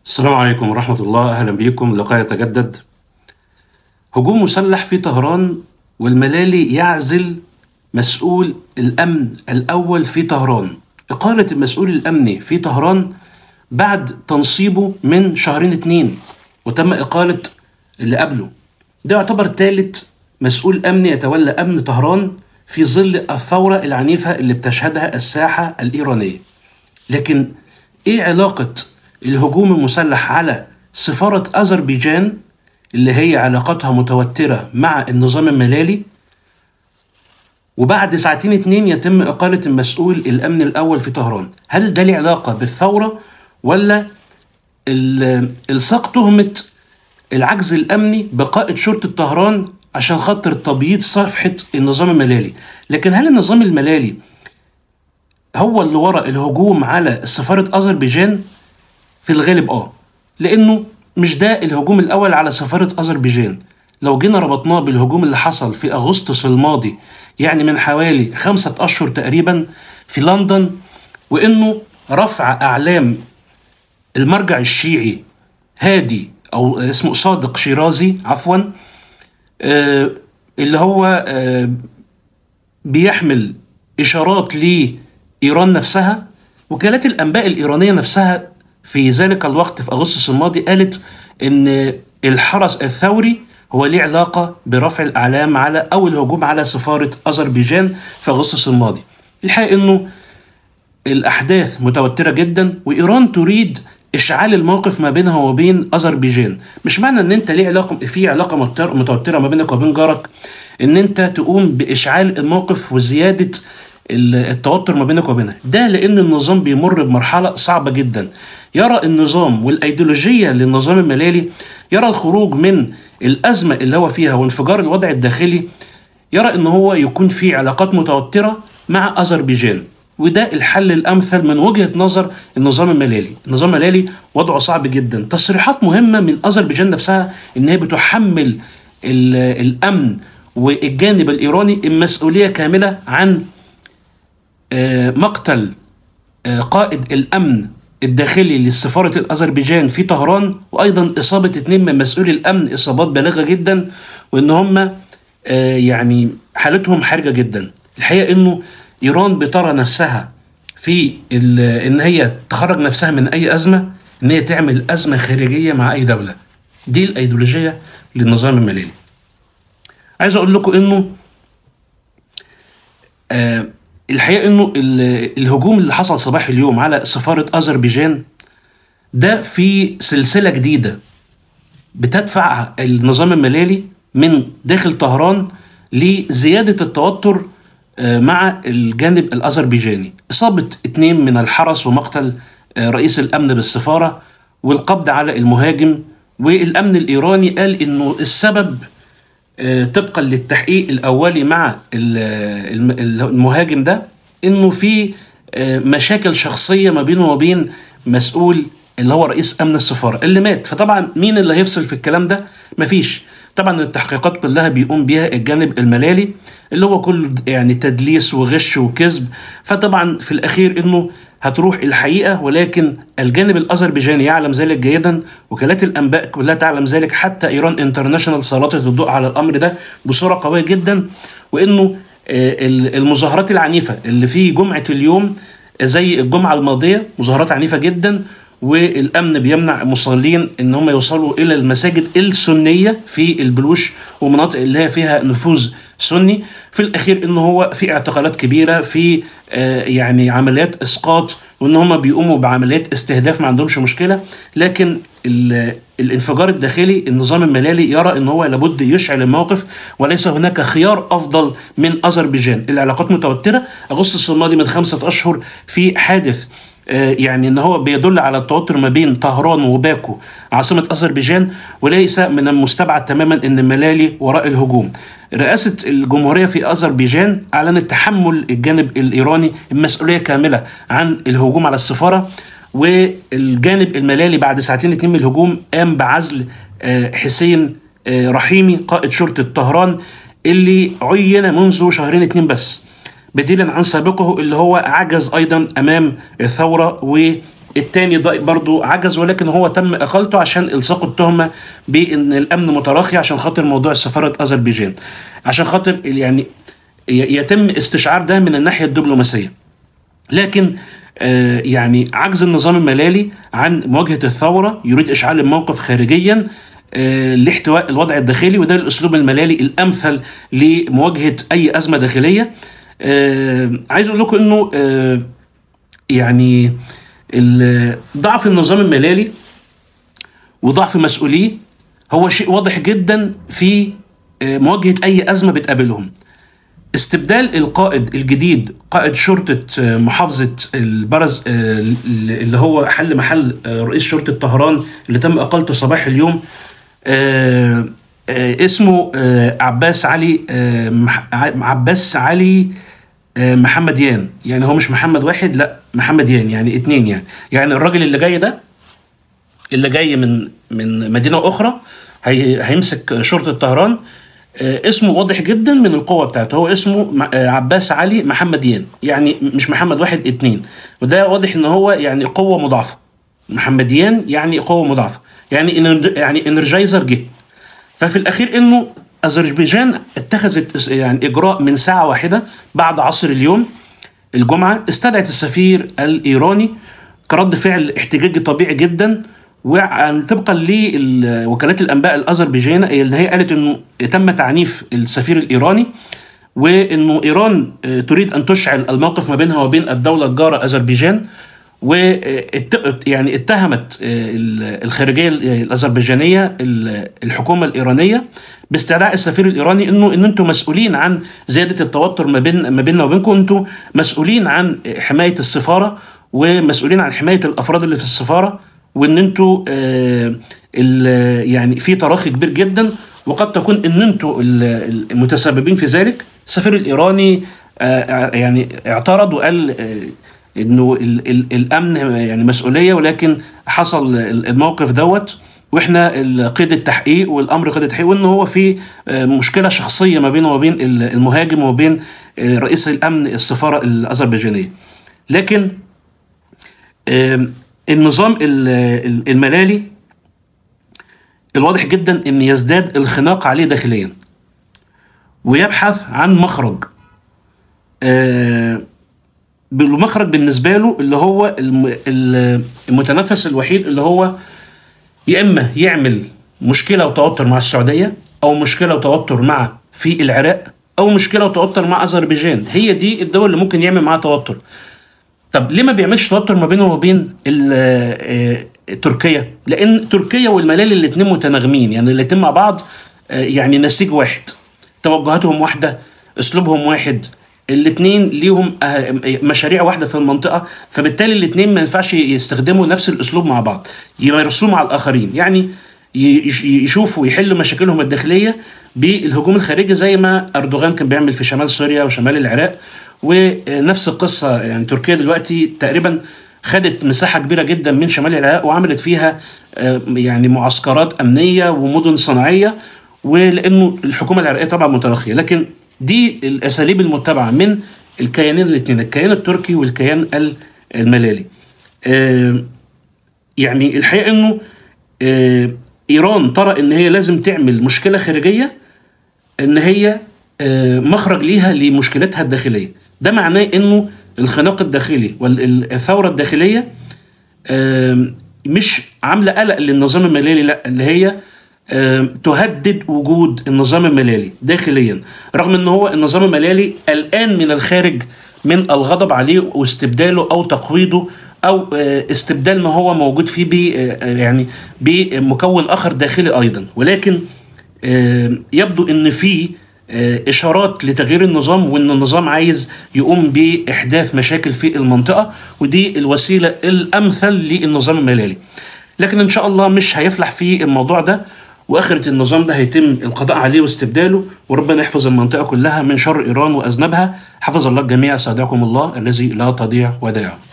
السلام عليكم ورحمة الله أهلا بكم لقاء يتجدد هجوم مسلح في طهران والملالي يعزل مسؤول الأمن الأول في طهران إقالة المسؤول الأمني في طهران بعد تنصيبه من شهرين اتنين وتم إقالة اللي قبله ده يعتبر ثالث مسؤول أمني يتولى أمن طهران في ظل الثورة العنيفة اللي بتشهدها الساحة الإيرانية لكن إيه علاقة الهجوم المسلح على سفارة أذربيجان اللي هي علاقتها متوترة مع النظام الملالي وبعد ساعتين اتنين يتم إقالة المسؤول الأمن الأول في طهران هل ده له علاقة بالثورة ولا ال- الصاق تهمة العجز الأمني بقائد شرطة طهران عشان خاطر تبييض صفحة النظام الملالي لكن هل النظام الملالي هو اللي ورا الهجوم على سفارة أذربيجان في الغالب اه لانه مش ده الهجوم الاول على سفاره اذربيجان لو جينا ربطناه بالهجوم اللي حصل في اغسطس الماضي يعني من حوالي خمسة اشهر تقريبا في لندن وانه رفع اعلام المرجع الشيعي هادي او اسمه صادق شيرازي عفوا آه اللي هو آه بيحمل اشارات لايران نفسها وكالات الانباء الايرانيه نفسها في ذلك الوقت في اغسطس الماضي قالت ان الحرس الثوري هو ليه علاقه برفع الاعلام على او الهجوم على سفاره اذربيجان في اغسطس الماضي. الحقيقه انه الاحداث متوتره جدا وايران تريد اشعال الموقف ما بينها وبين اذربيجان مش معنى ان انت ليه علاقه في علاقه متر- متوتره ما بينك وبين جارك ان انت تقوم باشعال الموقف وزياده ال- التوتر ما بينك وبينها ده لان النظام بيمر بمرحله صعبه جدا يرى النظام والايديولوجيه للنظام الملالي يرى الخروج من الازمه اللي هو فيها وانفجار الوضع الداخلي يرى ان هو يكون في علاقات متوتره مع اذربيجان وده الحل الامثل من وجهه نظر النظام الملالي، النظام الملالي وضعه صعب جدا، تصريحات مهمه من اذربيجان نفسها ان هي بتحمل ال- الامن والجانب الايراني المسؤوليه كامله عن آه، مقتل آه، قائد الامن الداخلي لسفاره الاذربيجان في طهران وايضا اصابه اثنين من مسؤولي الامن اصابات بالغه جدا وان هم آه، يعني حالتهم حرجه جدا الحقيقه انه ايران بترى نفسها في ال- ان هي تخرج نفسها من اي ازمه ان هي تعمل ازمه خارجيه مع اي دوله دي الايديولوجيه للنظام الملالي عايز اقول لكم انه آه الحقيقه انه ال- الهجوم اللي حصل صباح اليوم على سفاره اذربيجان ده في سلسله جديده بتدفع النظام الملالي من داخل طهران لزياده التوتر آه، مع الجانب الاذربيجاني اصابه اتنين من الحرس ومقتل آه، رئيس الامن بالسفاره والقبض على المهاجم والامن الايراني قال انه السبب آه، طبقا للتحقيق الاولي مع ال- الم- المهاجم ده انه في آه، مشاكل شخصيه ما بينه وبين مسؤول اللي هو رئيس امن السفاره اللي مات فطبعا مين اللي هيفصل في الكلام ده مفيش طبعا التحقيقات كلها بيقوم بيها الجانب الملالي اللي هو كله يعني تدليس وغش وكذب فطبعا في الاخير انه هتروح الحقيقه ولكن الجانب الاذربيجاني يعلم ذلك جيدا وكالات الانباء كلها تعلم ذلك حتى ايران انترناشونال سلطت الضوء على الامر ده بصوره قويه جدا وانه آه، ال- المظاهرات العنيفه اللي في جمعه اليوم زي الجمعه الماضيه مظاهرات عنيفه جدا والامن بيمنع المصلين ان هم يوصلوا الى المساجد السنيه في البلوش ومناطق اللي هي فيها نفوذ سني في الاخير ان هو في اعتقالات كبيره في آه، يعني عمليات اسقاط وان هم بيقوموا بعمليات استهداف ما عندهمش مشكله لكن ال- الانفجار الداخلي النظام الملالي يرى ان هو لابد يشعل الموقف وليس هناك خيار افضل من اذربيجان العلاقات متوتره اغسطس الماضي من خمسه اشهر في حادث آه، يعني ان هو بيدل على التوتر ما بين طهران وباكو عاصمه اذربيجان وليس من المستبعد تماما ان الملالي وراء الهجوم. رئاسه الجمهوريه في اذربيجان اعلنت تحمل الجانب الايراني المسؤوليه كامله عن الهجوم على السفاره والجانب الملالي بعد ساعتين اتنين من الهجوم قام بعزل آه، حسين آه، رحيمي قائد شرطه طهران اللي عين منذ شهرين اتنين بس بديلا عن سابقه اللي هو عجز ايضا امام الثوره التاني ده برضو عجز ولكن هو تم اقالته عشان الصاق التهمه بان الامن متراخي عشان خاطر موضوع سفاره اذربيجان عشان خاطر يعني ي- يتم استشعار ده من الناحيه الدبلوماسيه لكن آه، يعني عجز النظام الملالي عن مواجهه الثوره يريد اشعال الموقف خارجيا آه، لاحتواء الوضع الداخلي وده الاسلوب الملالي الامثل لمواجهه اي ازمه داخليه آه، عايز اقول لكم انه آه، يعني ال- ضعف النظام الملالي وضعف مسؤوليه هو شيء واضح جدا في آه، مواجهه اي ازمه بتقابلهم استبدال القائد الجديد قائد شرطة آه، محافظة البرز آه، اللي هو حل محل آه، رئيس شرطة طهران اللي تم إقالته صباح اليوم آه، آه، اسمه آه، عباس علي آه، مح- عباس علي آه، محمد يان يعني هو مش محمد واحد لا محمد يان يعني اتنين يعني يعني الراجل اللي جاي ده اللي جاي من من مدينه اخرى هي هيمسك شرطه طهران آه، اسمه واضح جدا من القوه بتاعته هو اسمه م- آه، عباس علي محمد يان يعني مش محمد واحد اتنين وده واضح ان هو يعني قوه مضاعفه محمديان يعني قوه مضاعفه يعني إنرج- يعني انرجايزر جه ففي الاخير انه اذربيجان اتخذت إس- يعني اجراء من ساعه واحده بعد عصر اليوم الجمعه استدعت السفير الايراني كرد فعل احتجاجي طبيعي جدا وعن طبقا لوكالات الانباء الاذربيجان اللي هي قالت انه تم تعنيف السفير الايراني وانه ايران آه، تريد ان تشعل الموقف ما بينها وبين الدوله الجاره اذربيجان و يعني اتهمت آه، ال- الخارجيه ال- الاذربيجانيه ال- الحكومه الايرانيه باستدعاء السفير الايراني انه ان انتم مسؤولين عن زياده التوتر ما بين ما بيننا وبينكم انتم مسؤولين عن حمايه السفاره ومسؤولين عن حمايه الافراد اللي في السفاره وان انتوا آه، ال- يعني في تراخي كبير جدا وقد تكون ان انتوا ال- المتسببين في ذلك السفير الايراني آه، يعني اعترض وقال آه، انه ال- ال- الامن يعني مسؤوليه ولكن حصل ال- الموقف دوت واحنا ال- قيد التحقيق والامر قيد التحقيق وان هو في آه، مشكله شخصيه ما بينه وبين ال- المهاجم وبين آه، رئيس الامن السفاره الاذربيجانيه لكن آم، النظام ال- ال- الملالي الواضح جدا ان يزداد الخناق عليه داخليا ويبحث عن مخرج آه، بالمخرج بالنسبه له اللي هو الم- ال- المتنفس الوحيد اللي هو يا اما يعمل مشكله وتوتر مع السعوديه او مشكله وتوتر مع في العراق او مشكله وتوتر مع اذربيجان هي دي الدول اللي ممكن يعمل معاها توتر طب ليه ما بيعملش توتر ما بينه وبين ال- آه، تركيا؟ لان تركيا والملال الاثنين متناغمين يعني الاثنين مع بعض آه، يعني نسيج واحد توجهاتهم واحده اسلوبهم واحد الاثنين ليهم آه، مشاريع واحده في المنطقه فبالتالي الاثنين ما ينفعش يستخدموا نفس الاسلوب مع بعض يمارسوه مع الاخرين يعني ي- يش- يشوفوا يحلوا مشاكلهم الداخليه بالهجوم الخارجي زي ما اردوغان كان بيعمل في شمال سوريا وشمال العراق ونفس القصه يعني تركيا دلوقتي تقريبا خدت مساحه كبيره جدا من شمال العراق وعملت فيها آه، يعني معسكرات امنيه ومدن صناعيه ولانه الحكومه العراقيه طبعا متراخيه لكن دي الاساليب المتبعه من الكيانين الاثنين الكيان التركي والكيان ال- الملالي آه، يعني الحقيقه انه آه، ايران ترى ان هي لازم تعمل مشكله خارجيه ان هي آه، مخرج ليها لمشكلتها الداخليه ده معناه انه الخناق الداخلي والثوره الداخليه آم، مش عامله قلق للنظام المالي لا اللي هي آم، تهدد وجود النظام المالي داخليا رغم ان هو النظام المالي الان من الخارج من الغضب عليه واستبداله او تقويضه او آه، استبدال ما هو موجود فيه ب يعني بمكون اخر داخلي ايضا ولكن آه، يبدو ان في آه، اشارات لتغيير النظام وان النظام عايز يقوم باحداث مشاكل في المنطقه ودي الوسيله الامثل للنظام المالي لكن ان شاء الله مش هيفلح في الموضوع ده واخره النظام ده هيتم القضاء عليه واستبداله وربنا يحفظ المنطقه كلها من شر ايران واذنبها حفظ الله الجميع استودعكم الله الذي لا تضيع ودائعه